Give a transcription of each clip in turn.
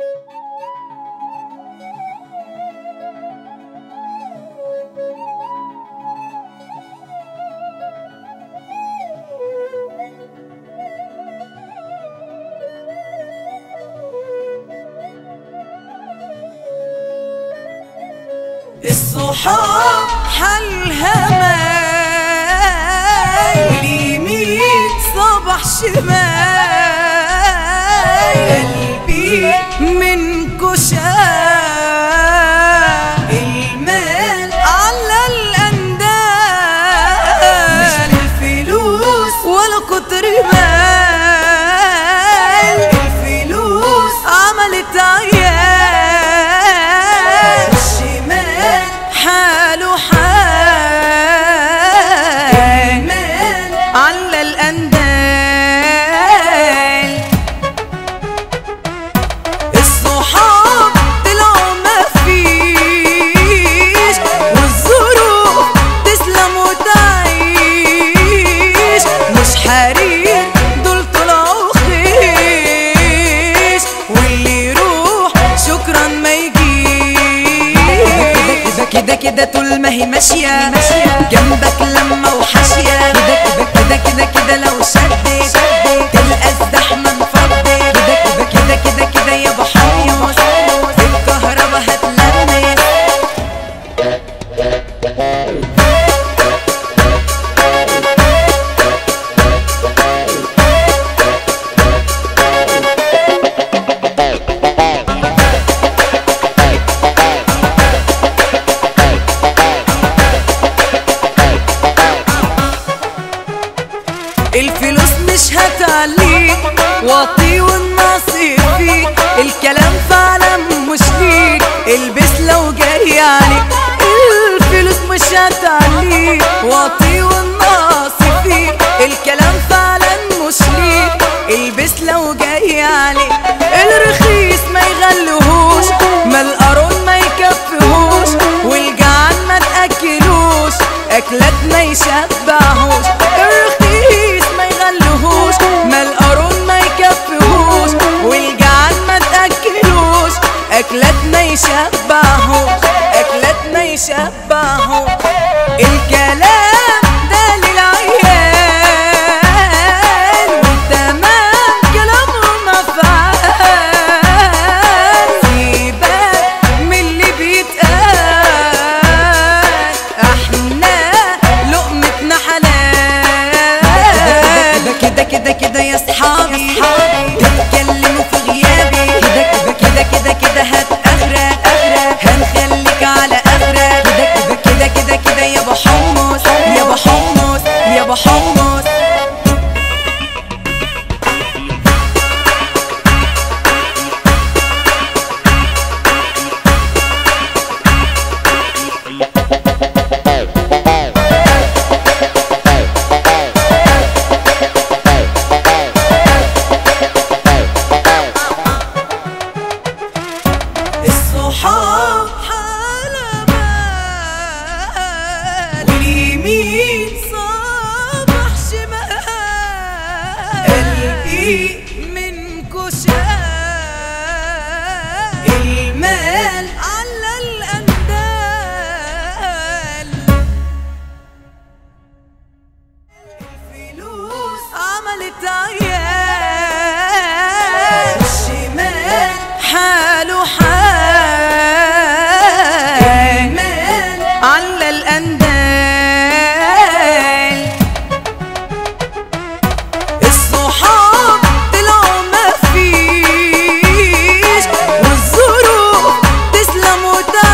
الصحاب حلها ماي واليمين صبح شمال قلبي من كشاف المال على الأندال مش الفلوس ولا كتر مال الفلوس عملت عيال الشمال حاله حال المال على الأندال الصحاب طلعوا ما فيش والظروف تسلم وتعيش مش حرير دول طلعوا خيش واللي يروح شكرا ما يجيش كده كده طول ما هي ماشية جنبك لما وحاشية كده كده كده لو شدت تلقى الزحمة انفضت كده كده كده يا ابو حميوس الكهربا هتلمس الفلوس مش هتعليك واطي والنصيب فيك الكلام فعلا مش ليك البس لو جاي عليك الفلوس مش هتعليك واطي والنصيب فيك الكلام فعلا مش ليك البس لو جاي عليك الرخيص ما يغلوهوش ما القارون ما يكفيهوش والجعان ما تاكلوش اكلات ما يشبعهوش الرخيص ما يغلوهوش ما القارون ما يكفيهوش والجعان ما تاكلوش اكلات ما يشبعهوش اكلات ما يشبعهوش الكلام ده للعيال والتمام كلامهم افعال سيبك من اللي بيتقال احنا لقمتنا حلال كده كده كده يا صحابي تتكلموا في غيابي كده كده كده كده هات اخرك هنخليك على اخرك كده كده كده كده يا ابو حمص يا ابو حمص يا ابو حمص الصحاب حالة بال واليمين صبح شمال قلبي من كشاف المال على الأندال الفلوس عملت عيال الشمال حاله حال المال على الأندال الصحاب طلعوا ما فيش والظروف تسلم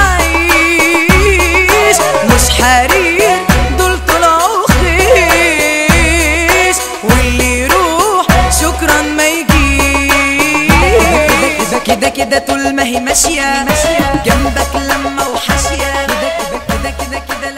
وتعيش مش حرير دول طلعوا خيش واللي يروح شكرا ما يجيش كده كده طول ما هي ماشية جنبك لما وحاشية كده كده كده كده